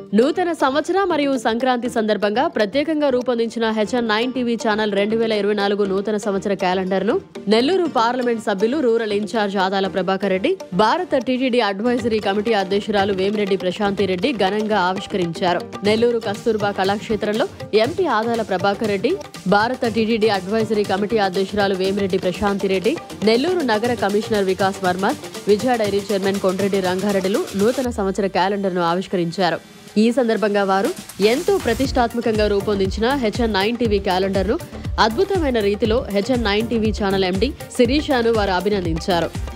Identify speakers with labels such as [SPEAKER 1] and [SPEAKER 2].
[SPEAKER 1] నూతన సంవత్సర మరియు సంక్రాంతి సందర్భంగా ప్రత్యేకంగా రూపొందించిన హెచ్ఎన్ నైన్ టీవీ ఛానల్ రెండు వేల ఇరవై నాలుగు నూతన సంవత్సర క్యాలెండర్ ను నెల్లూరు పార్లమెంట్ సభ్యులు రూరల్ ఇన్ఛార్జ్ ఆదాల ప్రభాకర్ రెడ్డి భారత టీటీడీ అడ్వైజరీ కమిటీ అధ్యక్షురాలు వేమిరెడ్డి ప్రశాంతి రెడ్డి ఘనంగా ఆవిష్కరించారు నెల్లూరు కస్తూర్బా కళాక్షేత్రంలో ఎంపీ ఆదాల ప్రభాకర్ రెడ్డి భారత టీటీడీ అడ్వైజరీ కమిటీ అధ్యక్షురాలు వేమిరెడ్డి ప్రశాంతి రెడ్డి నెల్లూరు నగర commissioner Vikas Varma Vijaya dairy chairman Kondreddy రంగారెడ్డిలు నూతన సంవత్సర క్యాలెండర్ను ఆవిష్కరించారు ఈ సందర్భంగా వారు ఎంతో ప్రతిష్టాత్మకంగా రూపొందించిన హెచ్ఎన్ నైన్ టీవీ క్యాలెండర్ను అద్భుతమైన రీతిలో HN nine TV channel MD శిరీషాను వారు అభినందించారు